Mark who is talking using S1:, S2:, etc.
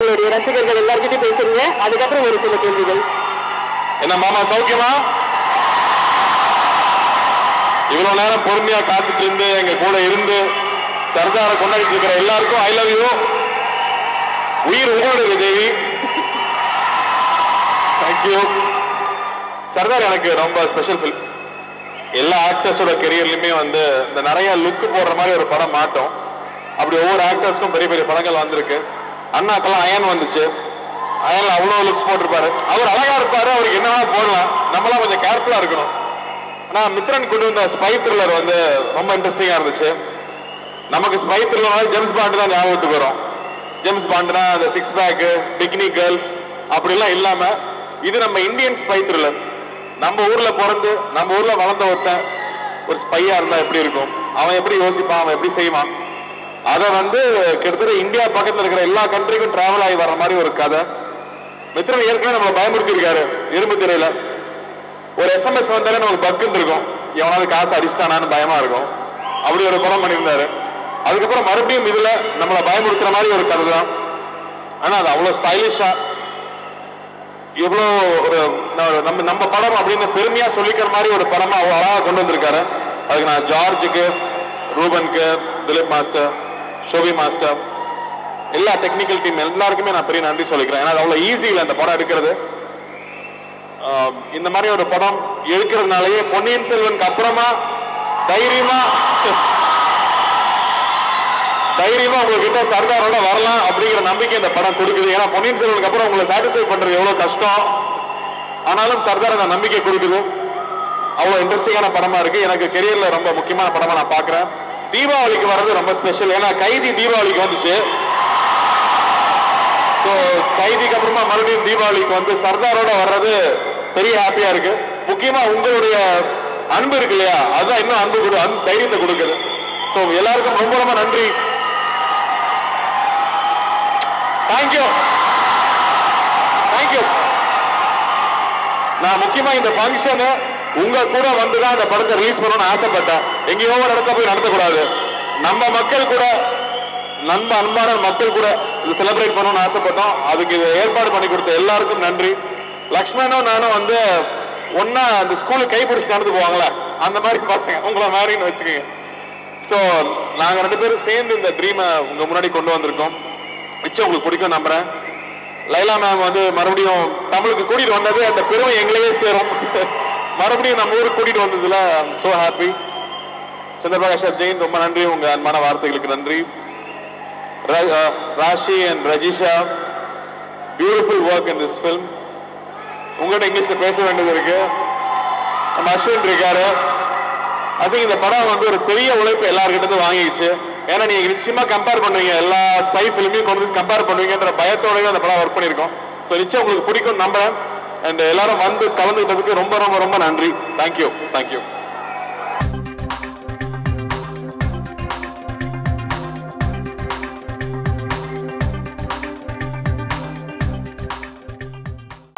S1: உங்களுடைய ரசிகர்கள் எல்லார்கிட்டயும் பேசுறீங்க அதுக்கப்புறம் ஒரு சில கேள்விகள்
S2: என்ன மாமா சௌக்கியமா இவ்வளவு நேரம் பொறுமையா காத்துட்டு இருந்து எங்க கூட இருந்து சர்தாரை கொண்டாடிட்டு இருக்கிற எல்லாருக்கும் ஐ லவ் யூ உயிர் உங்களுடைய தேவி தேங்க்யூ சர்தார் எனக்கு ரொம்ப ஸ்பெஷல் ஃபில் எல்லா ஆக்டர்ஸோட கெரியர்லயுமே வந்து இந்த நிறைய லுக் போடுற மாதிரி ஒரு படம் மாட்டோம் அப்படி ஒவ்வொரு ஆக்டர்ஸ்க்கும் பெரிய பெரிய படங்கள் வந்திருக்கு அண்ணாக்கெல்லாம் அயன் வந்துச்சு அயன்ல அவ்வளவு லுக்ஸ் போட்டிருப்பாரு அவர் அழகா இருப்பாரு அவருக்கு என்ன வேணா போடலாம் நம்மளாம் கொஞ்சம் கேர்ஃபுல்லா இருக்கணும் ஆனா மித்ரன் கொண்டு வந்த ஸ்பை த்ரில்லர் வந்து ரொம்ப இன்ட்ரெஸ்டிங்கா இருந்துச்சு நமக்கு ஸ்பை த்ரில்லர் ஜேம்ஸ் பாண்ட் தான் ஞாபகத்துக்கு வரும் ஜேம்ஸ் பாண்ட்னா அந்த சிக்ஸ் பேக் பிக்னி கேர்ள்ஸ் அப்படிலாம் இல்லாம இது நம்ம இந்தியன் ஸ்பை த்ரில்லர் நம்ம ஊர்ல பிறந்து நம்ம ஊர்ல வளர்ந்த ஒருத்தன் ஒரு ஸ்பையா இருந்தா எப்படி இருக்கும் அவன் எப்படி யோசிப்பான் அவன் எப்படி செய்வான் அதை வந்து கிட்டத்தட்ட இந்தியா பக்கத்துல இருக்கிற எல்லா கண்ட்ரிக்கும் டிராவல் ஆகி வர்ற மாதிரி ஒரு கதை மித்ரன் ஏற்கனவே நம்மளை பயமுறுத்தி இருக்காரு இரும்பு திரையில ஒரு எஸ்எம்எஸ் வந்தாலே நமக்கு பக்குன்னு இருக்கும் எவனாவது காசு அடிச்சிட்டானான்னு பயமா இருக்கும் அப்படி ஒரு படம் பண்ணியிருந்தாரு அதுக்கப்புறம் மறுபடியும் இதுல நம்மளை பயமுறுத்துற மாதிரி ஒரு கதை தான் ஆனா அது அவ்வளவு ஸ்டைலிஷா எவ்வளோ ஒரு ந- நம்ம நம்ம படம் அப்படின்னு பெருமையா சொல்லிக்கிற மாதிரி ஒரு படமா அவ்வளவு அழகா கொண்டு வந்திருக்காரு அதுக்கு நான் ஜார்ஜுக்கு ரூபனுக்கு திலீப் மாஸ்டர் ஷோபி மாஸ்டர் எல்லா டெக்னிக்கல் டீம் எல்லாருக்குமே நான் பெரிய நன்றி சொல்லிக்கிறேன் ஏன்னா அது அவ்வளவு ஈஸி இல்லை அந்த படம் எடுக்கிறது ஆஹ் இந்த மாதிரி ஒரு படம் எடுக்கிறதுனாலயே பொன்னியின் செல்வனுக்கு அப்புறமா தைரியமா தைரியமா உங்ககிட்ட சர்தாரோட வரலாம் அப்படிங்கிற நம்பிக்கை இந்த படம் கொடுக்குது ஏன்னா பொன்னியின் செல்வனுக்கு அப்புறம் உங்களை சாட்டிஸ்ஃபை பண்றது எவ்வளவு கஷ்டம் ஆனாலும் சர்தார் அந்த நம்பிக்கை கொடுக்குது அவ்வளவு இன்ட்ரெஸ்டிங்கான படமா இருக்கு எனக்கு கெரியர்ல ரொம்ப முக்கியமான படமா நான் பாக்குறேன் தீபாவளிக்கு வர்றது ரொம்ப ஸ்பெஷல் ஏன்னா கைதி தீபாவளிக்கு வந்துச்சு ஸோ கைதிக்கு அப்புறமா மறுபடியும் தீபாவளிக்கு வந்து சர்தாரோட வர்றது பெரிய ஹாப்பியா இருக்கு முக்கியமா உங்களுடைய அன்பு இருக்கு இல்லையா அதுதான் இன்னும் அன்பு கொடு அன்பு தைரியத்தை கொடுக்குது ஸோ எல்லாருக்கும் ரொம்ப ரொம்ப நன்றி தேங்க்யூ தேங்க்யூ நான் முக்கியமா இந்த ஃபங்க்ஷன் உங்க கூட வந்து தான் இந்த படத்தை ரிலீஸ் பண்ணணும்னு ஆசைப்பட்டேன் எங்கேயோ ஒரு இடத்த போய் நடத்தக்கூடாது நம்ம மக்கள் கூட நண்ப அன்பான மக்கள் கூட இது செலிப்ரேட் பண்ணணும்னு ஆசைப்பட்டோம் அதுக்கு இதை ஏற்பாடு பண்ணி கொடுத்த எல்லாருக்கும் நன்றி லக்ஷ்மணும் நானும் வந்து ஒன்னா அந்த ஸ்கூலுக்கு கைப்பிடிச்சு நடந்து போவாங்களே அந்த மாதிரி பசங்க உங்களை மாதிரின்னு வச்சுக்கோங்க ஸோ நாங்க ரெண்டு பேரும் சேர்ந்து இந்த ட்ரீமை உங்க முன்னாடி கொண்டு வந்திருக்கோம் நிச்சயம் உங்களுக்கு பிடிக்கும் நம்புறேன் லைலா மேம் வந்து மறுபடியும் தமிழுக்கு கூட்டிட்டு வந்தது அந்த பெருமை எங்களையே சேரும் மறுபடியும் நம்ம ஊருக்கு கூட்டிட்டு வந்ததுல so happy Chandraprakash sir Jain ரொம்ப நன்றி உங்க அன்பான வார்த்தைகளுக்கு நன்றி Ra- uh, Rashi and Rajisha beautiful work in this film உங்கள்கிட்ட இங்கிலீஷ்ல பேச வேண்டியது இருக்கு நம்ம அஸ்வின் இருக்காரு ஐ திங்க் இந்த படம் வந்து ஒரு பெரிய உழைப்பு எல்லார்கிட்ட இருந்து வாங்கிடுச்சு ஏன்னா நீங்க நிச்சயமா கம்பேர் பண்ணுவீங்க எல்லா ஸ்பை ஃபிலிமையும் கொண்டு வந்து கம்பேர் பண்ணுவீங்கன்ற பயத்தோடவே அந்த படம் ஒர்க் பண்ணியிருக்கோம் ஸோ நிச்சயம் உங்களுக்கு பிடிக்கும் நம்புறேன் அண்ட் எல்லாரும் வந்து கலந்துக்கிட்டதுக்கு ரொம்ப ரொம்ப ரொம்ப நன்றி தேங்க்யூ தேங்க்யூ